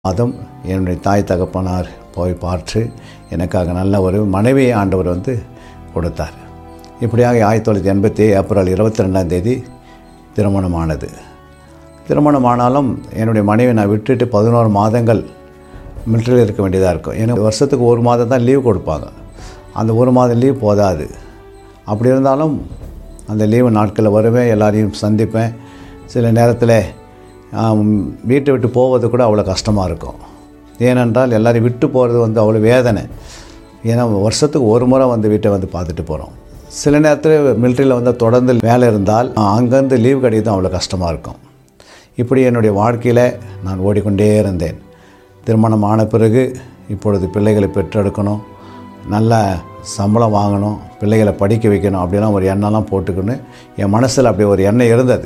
மாதம் என்னுடைய தாய் தகப்பனார் போய் பார்த்து எனக்காக நல்ல ஒரு மனைவியை ஆண்டவர் வந்து கொடுத்தார் இப்படியாக ஆயிரத்தி தொள்ளாயிரத்தி எண்பத்தி ஏப்ரல் இருபத்தி ரெண்டாம் தேதி திருமணமானது திருமணமானாலும் என்னுடைய மனைவி நான் விட்டுட்டு பதினோரு மாதங்கள் மிலிட்டரியில் இருக்க வேண்டியதாக இருக்கும் எனக்கு வருஷத்துக்கு ஒரு மாதம் தான் லீவ் கொடுப்பாங்க அந்த ஒரு மாதம் லீவ் போதாது அப்படி இருந்தாலும் அந்த லீவு நாட்களில் வருவேன் எல்லாரையும் சந்திப்பேன் சில நேரத்தில் ஆம், வீட்டை விட்டு போவது கூட அவ்வளோ கஷ்டமாக இருக்கும் ஏனென்றால் எல்லாரையும் விட்டு போகிறது வந்து அவ்வளோ வேதனை ஏன்னா வருஷத்துக்கு ஒரு முறை வந்து வீட்டை வந்து பார்த்துட்டு போகிறோம் சில நேரத்தில் மிலிட்ரியில் வந்து தொடர்ந்து வேலை இருந்தால் அங்கேருந்து லீவ் கிடைக்கிறது அவ்வளோ கஷ்டமாக இருக்கும் இப்படி என்னுடைய வாழ்க்கையில் நான் ஓடிக்கொண்டே இருந்தேன் திருமணம் ஆன பிறகு இப்பொழுது பிள்ளைகளை பெற்றெடுக்கணும் நல்ல சம்பளம் வாங்கணும் பிள்ளைகளை படிக்க வைக்கணும் அப்படிலாம் ஒரு எண்ணம்லாம் போட்டுக்கின்னு என் மனசில் அப்படி ஒரு எண்ணம் இருந்தது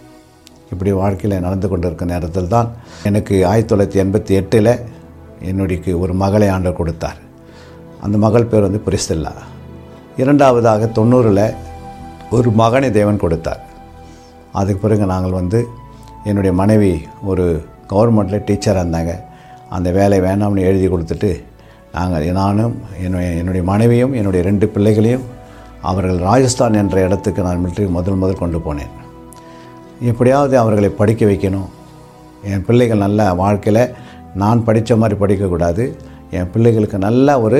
இப்படி வாழ்க்கையில் நடந்து கொண்டிருக்க நேரத்தில் தான் எனக்கு ஆயிரத்தி தொள்ளாயிரத்தி எண்பத்தி எட்டில் என்னுடைய ஒரு மகளை ஆண்டவர் கொடுத்தார் அந்த மகள் பேர் வந்து பிரிஸ்தில்லா இரண்டாவதாக தொண்ணூறில் ஒரு மகனை தேவன் கொடுத்தார் அதுக்கு பிறகு நாங்கள் வந்து என்னுடைய மனைவி ஒரு கவர்மெண்ட்டில் டீச்சராக இருந்தாங்க அந்த வேலை வேணாம்னு எழுதி கொடுத்துட்டு நாங்கள் நானும் என்னுடைய என்னுடைய மனைவியும் என்னுடைய ரெண்டு பிள்ளைகளையும் அவர்கள் ராஜஸ்தான் என்ற இடத்துக்கு நான் மிலிட்டரி முதல் முதல் கொண்டு போனேன் எப்படியாவது அவர்களை படிக்க வைக்கணும் என் பிள்ளைகள் நல்ல வாழ்க்கையில் நான் படித்த மாதிரி படிக்கக்கூடாது என் பிள்ளைகளுக்கு நல்ல ஒரு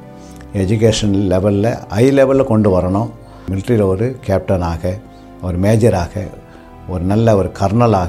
எஜுகேஷன் லெவலில் ஹை லெவலில் கொண்டு வரணும் மிலிட்ரியில் ஒரு கேப்டனாக ஒரு மேஜராக ஒரு நல்ல ஒரு கர்னலாக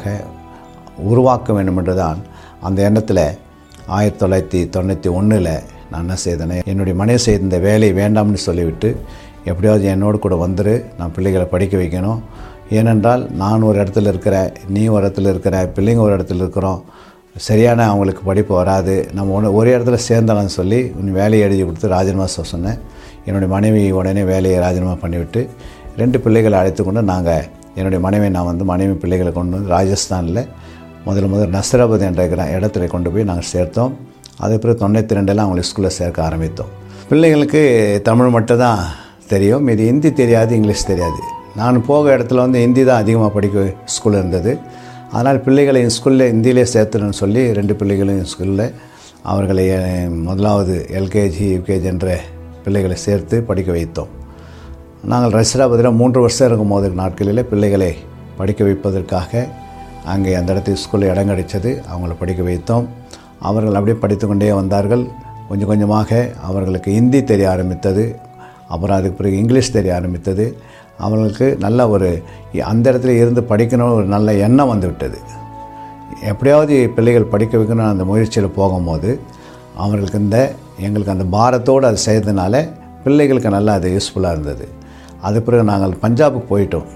உருவாக்க வேண்டும் என்று தான் அந்த எண்ணத்தில் ஆயிரத்தி தொள்ளாயிரத்தி தொண்ணூற்றி ஒன்றில் நான் என்ன செய்தேன் என்னுடைய மனைவி செய்த இந்த வேலையை வேண்டாம்னு சொல்லிவிட்டு எப்படியாவது என்னோடு கூட வந்துரு நான் பிள்ளைகளை படிக்க வைக்கணும் ஏனென்றால் நான் ஒரு இடத்துல இருக்கிறேன் நீ ஒரு இடத்துல இருக்கிற பிள்ளைங்க ஒரு இடத்துல இருக்கிறோம் சரியான அவங்களுக்கு படிப்பு வராது நம்ம ஒன்று ஒரே இடத்துல சேர்ந்தலாம்னு சொல்லி உன் வேலையை எழுதி கொடுத்து ராஜினாமா சொல்ல சொன்னேன் என்னுடைய மனைவி உடனே வேலையை ராஜினாமா பண்ணிவிட்டு ரெண்டு பிள்ளைகளை அழைத்து கொண்டு நாங்கள் என்னுடைய மனைவி நான் வந்து மனைவி பிள்ளைகளை கொண்டு வந்து ராஜஸ்தானில் முதல்ல முதல் நஸ்ராபாத் என்ற கிர- இடத்துல கொண்டு போய் நாங்கள் சேர்த்தோம் அதுக்கு பிறகு தொண்ணூற்றி ரெண்டில் அவங்களை ஸ்கூலில் சேர்க்க ஆரம்பித்தோம் பிள்ளைங்களுக்கு தமிழ் மட்டும் தான் தெரியும் இது ஹிந்தி தெரியாது இங்கிலீஷ் தெரியாது நான் போக இடத்துல வந்து ஹிந்தி தான் அதிகமாக படிக்க ஸ்கூல் இருந்தது அதனால் பிள்ளைகளை என் ஸ்கூலில் ஹிந்தியிலே சேர்த்துணுன்னு சொல்லி ரெண்டு பிள்ளைகளையும் ஸ்கூலில் அவர்களை அஹ், முதலாவது எல்கேஜி யூகேஜி என்ற பிள்ளைகளை சேர்த்து படிக்க வைத்தோம் நாங்கள் ரசிராபதியில் மூன்று வருஷம் இருக்கும் போது நாட்களில் பிள்ளைகளை படிக்க வைப்பதற்காக அங்கே அந்த இடத்துக்கு ஸ்கூலில் இடம் கிடைச்சது அவங்கள படிக்க வைத்தோம் அவர்கள் அப்படியே படித்து கொண்டே வந்தார்கள் கொஞ்சம் கொஞ்சமாக அவர்களுக்கு ஹிந்தி தெரிய ஆரம்பித்தது அப்புறம் அதுக்கு பிறகு இங்கிலீஷ் தெரிய ஆரம்பித்தது அவர்களுக்கு நல்ல ஒரு அந்த இடத்துல இருந்து படிக்கணும் ஒரு நல்ல எண்ணம் வந்து விட்டது எப்படியாவது பிள்ளைகள் படிக்க வைக்கணும் அந்த முயற்சியில் போகும்போது அவர்களுக்கு இந்த எங்களுக்கு அந்த பாரத்தோடு அது செய்ததுனால பிள்ளைகளுக்கு நல்லா அது யூஸ்ஃபுல்லாக இருந்தது அது பிறகு நாங்கள் பஞ்சாபுக்கு போயிட்டோம்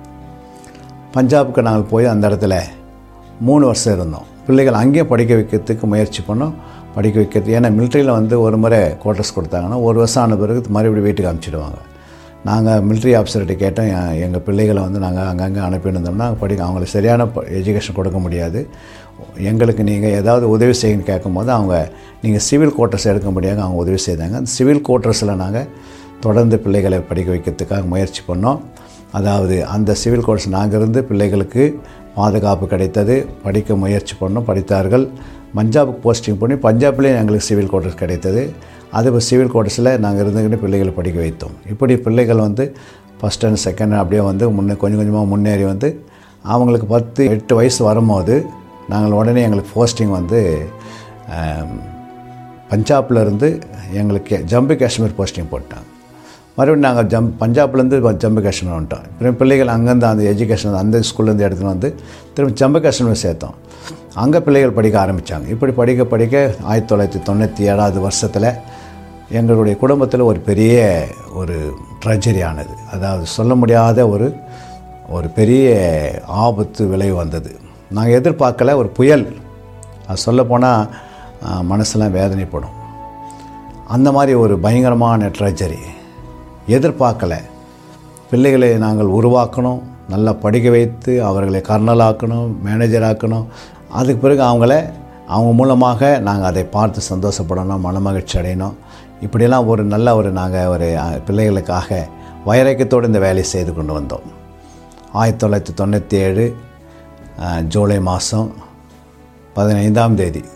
பஞ்சாபுக்கு நாங்கள் போய் அந்த இடத்துல மூணு வருஷம் இருந்தோம் பிள்ளைகள் அங்கேயும் படிக்க வைக்கிறதுக்கு முயற்சி பண்ணோம் படிக்க வைக்கிறது ஏன்னா மிலிட்ரியில் வந்து ஒரு முறை குவார்ட்டர்ஸ் கொடுத்தாங்கன்னா ஒரு வருஷம் ஆன பிறகு மறுபடியும் வீட்டுக்கு அனுப்பிச்சிடுவாங்க நாங்கள் மிலிட்ரி ஆஃபீஸர்கிட்ட கேட்டோம் எ- எங்கள் பிள்ளைகளை வந்து நாங்கள் அங்கங்கே அனுப்பியிருந்தோம்னா படிக்க அவங்களுக்கு சரியான எஜுகேஷன் கொடுக்க முடியாது எங்களுக்கு நீங்கள் ஏதாவது உதவி செய்யணும்னு கேட்கும்போது அவங்க நீங்கள் சிவில் குவார்ட்டர்ஸ் எடுக்க முடியாது அவங்க உதவி செய்தாங்க அந்த சிவில் குவார்ட்டர்ஸில் நாங்கள் தொடர்ந்து பிள்ளைகளை படிக்க வைக்கிறதுக்காக முயற்சி பண்ணோம் அதாவது அந்த சிவில் கோர்ஸ் நாங்கள் இருந்து பிள்ளைகளுக்கு பாதுகாப்பு கிடைத்தது படிக்க முயற்சி பண்ணோம் படித்தார்கள் பஞ்சாபுக்கு போஸ்டிங் பண்ணி பஞ்சாப்லேயும் எங்களுக்கு சிவில் கோர்ட்டர்ஸ் கிடைத்தது அது இப்போ சிவில் கோர்ட்டர்ஸில் நாங்கள் இருந்துக்கிட்டு பிள்ளைகளை படிக்க வைத்தோம் இப்படி பிள்ளைகள் வந்து ஃபஸ்ட் அண்ட் செகண்ட் அப்படியே வந்து முன்னே கொஞ்சம் கொஞ்சமாக முன்னேறி வந்து அவங்களுக்கு பத்து எட்டு வயசு வரும்போது நாங்கள் உடனே எங்களுக்கு போஸ்டிங் வந்து ஆம், பஞ்சாப்ல இருந்து எங்களுக்கு ஜம்மு காஷ்மீர் போஸ்டிங் போட்டாங்க மறுபடியும் நாங்கள் ஜம் பஞ்சாப்லேருந்து ஜம்மு காஷ்மீர் வந்துட்டோம் அப்புறம் பிள்ளைகள் அங்கேருந்து அந்த எஜுகேஷன் அந்த ஸ்கூல்லேருந்து எடுத்துகிட்டு வந்து திரும்ப ஜம்மு காஷ்மீர் சேர்த்தோம் அங்கே பிள்ளைகள் படிக்க ஆரம்பித்தாங்க இப்படி படிக்க படிக்க ஆயிரத்தி தொள்ளாயிரத்தி தொண்ணூற்றி ஏழாவது வருஷத்தில் எங்களுடைய குடும்பத்தில் ஒரு பெரிய ஒரு ட்ரெஜரி ஆனது அதாவது சொல்ல முடியாத ஒரு ஒரு பெரிய ஆபத்து விளைவு வந்தது நாங்கள் எதிர்பார்க்கல ஒரு புயல் அது சொல்லப்போனால் மனசெல்லாம் வேதனைப்படும் அந்த மாதிரி ஒரு பயங்கரமான ட்ரெஜரி எதிர்பார்க்கல பிள்ளைகளை நாங்கள் உருவாக்கணும் நல்லா படிக்க வைத்து அவர்களை கர்னலாக்கணும் மேனேஜர் ஆக்கணும் அதுக்கு பிறகு அவங்கள அவங்க மூலமாக நாங்கள் அதை பார்த்து சந்தோஷப்படணும் மனமகிழ்ச்சி அடையணும் இப்படியெல்லாம் ஒரு நல்ல ஒரு நாங்கள் ஒரு அஹ், பிள்ளைகளுக்காக வைரக்கியத்தோடு இந்த வேலையை செய்து கொண்டு வந்தோம் ஆயிரத்தி தொள்ளாயிரத்தி தொண்ணூற்றி ஏழு ஜூலை மாதம் பதினைந்தாம் தேதி